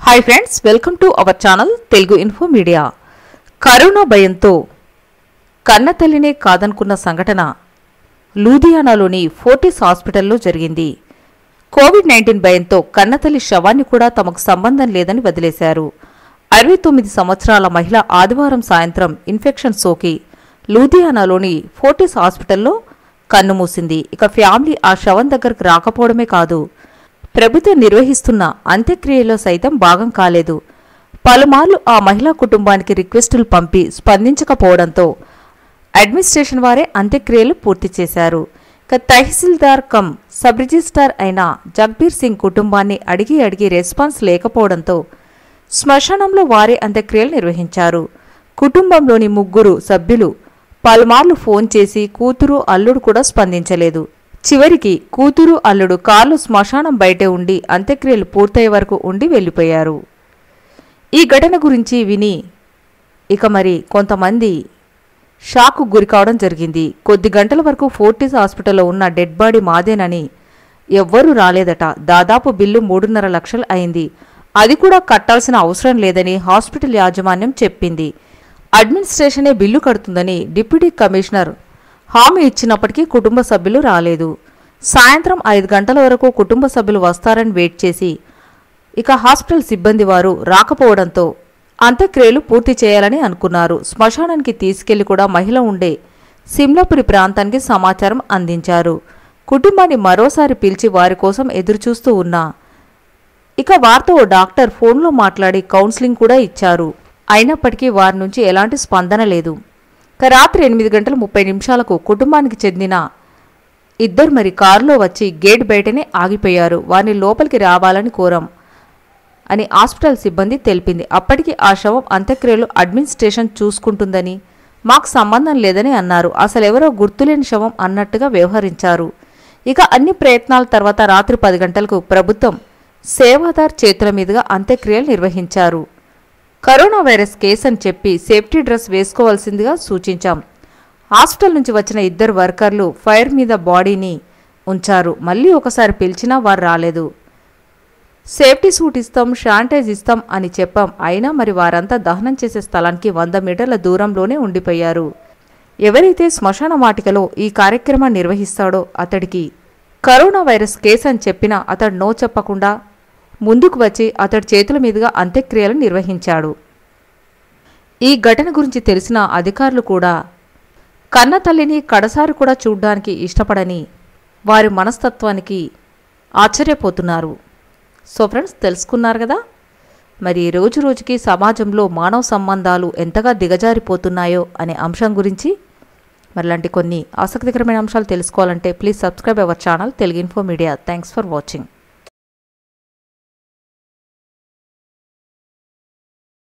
hi friends welcome to our channel Telugu info media corona భయంతో కన్నతల్లినే కాదనుకున్న సంఘటన లూధియానాలోని ఫోర్టిస్ హాస్పిటల్లో జరిగింది కోవిడ్ నైన్టీన్ భయంతో కన్నతల్లి శవాన్ని కూడా తమకు సంబంధం లేదని వదిలేశారు అరవై తొమ్మిది సంవత్సరాల మహిళ ఆదివారం సాయంత్రం ఇన్ఫెక్షన్ సోకి లూధియానాలోని ఫోర్టిస్ హాస్పిటల్లో కన్నుమూసింది ఇక ఫ్యామిలీ ఆ శవం దగ్గరకు రాకపోవడమే కాదు ప్రభుత్వం నిర్వహిస్తున్న అంత్యక్రియలో సైతం భాగం కాలేదు పలుమార్లు ఆ మహిళా కుటుంబానికి రిక్వెస్టులు పంపి స్పందించకపోవడంతో అడ్మినిస్ట్రేషన్ వారే అంత్యక్రియలు పూర్తి చేశారు ఇక తహసీల్దార్ కమ్ సబ్ రిజిస్ట్రార్ అయిన జగ్బీర్ సింగ్ కుటుంబాన్ని అడిగి అడిగి రెస్పాన్స్ లేకపోవడంతో శ్మశానంలో వారే అంత్యక్రియలు నిర్వహించారు కుటుంబంలోని ముగ్గురు సభ్యులు పలుమార్లు ఫోన్ చేసి కూతురు అల్లుడు కూడా స్పందించలేదు చివరికి కూతురు అల్లుడు కార్లు శ్మశానం బయటే ఉండి అంత్యక్రియలు పూర్తయ్యే వరకు ఉండి వెళ్ళిపోయారు ఈ ఘటన గురించి విని ఇక మరి కొంతమంది షాకు గురికావడం జరిగింది కొద్ది గంటల వరకు ఫోర్టిస్ హాస్పిటల్లో ఉన్న డెడ్ బాడీ మాదేనని ఎవ్వరూ రాలేదట దాదాపు బిల్లు మూడున్నర లక్షలు అయింది అది కూడా కట్టాల్సిన అవసరం లేదని హాస్పిటల్ యాజమాన్యం చెప్పింది అడ్మినిస్ట్రేషనే బిల్లు కడుతుందని డిప్యూటీ కమిషనర్ హామీ ఇచ్చినప్పటికీ కుటుంబ సభ్యులు రాలేదు సాయంత్రం ఐదు గంటల వరకు కుటుంబ సభ్యులు వస్తారని వెయిట్ చేసి ఇక హాస్పిటల్ సిబ్బంది వారు రాకపోవడంతో అంత్యక్రియలు పూర్తి చేయాలని అనుకున్నారు శ్మశానానికి తీసుకెళ్లి కూడా మహిళ ఉండే సిమ్లాపురి ప్రాంతానికి సమాచారం అందించారు కుటుంబాన్ని మరోసారి పిలిచి వారి కోసం ఎదురుచూస్తూ ఉన్నా ఇక వారితో ఓ డాక్టర్ ఫోన్లో మాట్లాడి కౌన్సిలింగ్ కూడా ఇచ్చారు అయినప్పటికీ వారి నుంచి ఎలాంటి స్పందన లేదు ఇక రాత్రి ఎనిమిది గంటల ముప్పై నిమిషాలకు కుటుంబానికి చెందిన ఇద్దరు మరి కారులో వచ్చి గేట్ బయటనే ఆగిపోయారు వారిని లోపలికి రావాలని కోరాం అని హాస్పిటల్ సిబ్బంది తెలిపింది అప్పటికి ఆ శవం అంత్యక్రియలు అడ్మినిస్ట్రేషన్ చూసుకుంటుందని మాకు సంబంధం లేదని అన్నారు అసలెవరో గుర్తులేని శవం అన్నట్టుగా వ్యవహరించారు ఇక అన్ని ప్రయత్నాల తర్వాత రాత్రి పది గంటలకు ప్రభుత్వం సేవాదార్ చేతుల మీదుగా అంత్యక్రియలు నిర్వహించారు కరోనా వైరస్ కేసు అని చెప్పి సేఫ్టీ డ్రెస్ వేసుకోవాల్సిందిగా సూచించాం హాస్పిటల్ నుంచి వచ్చిన ఇద్దరు వర్కర్లు ఫైర్ మీద బాడీని ఉంచారు మళ్ళీ ఒకసారి పిలిచినా వారు రాలేదు సేఫ్టీ సూట్ ఇస్తాం శానిటైజ్ ఇస్తాం అని చెప్పాం అయినా మరి వారంతా దహనం చేసే స్థలానికి వంద మీటర్ల దూరంలోనే ఉండిపోయారు ఎవరైతే శ్మశాన వాటికలో ఈ కార్యక్రమాన్ని నిర్వహిస్తాడో అతడికి కరోనా వైరస్ కేసు అని చెప్పినా అతడు నో చెప్పకుండా ముందుకు వచ్చి అతడి చేతుల మీదుగా అంత్యక్రియలు నిర్వహించాడు ఈ ఘటన గురించి తెలిసిన అధికారులు కూడా కన్న తల్లిని కడసారి కూడా చూడ్డానికి ఇష్టపడని వారి మనస్తత్వానికి ఆశ్చర్యపోతున్నారు సో ఫ్రెండ్స్ తెలుసుకున్నారు కదా మరి రోజు రోజుకి సమాజంలో మానవ సంబంధాలు ఎంతగా దిగజారిపోతున్నాయో అనే అంశం గురించి మరి లాంటి కొన్ని ఆసక్తికరమైన అంశాలు తెలుసుకోవాలంటే please subscribe our channel Telugu info media thanks for watching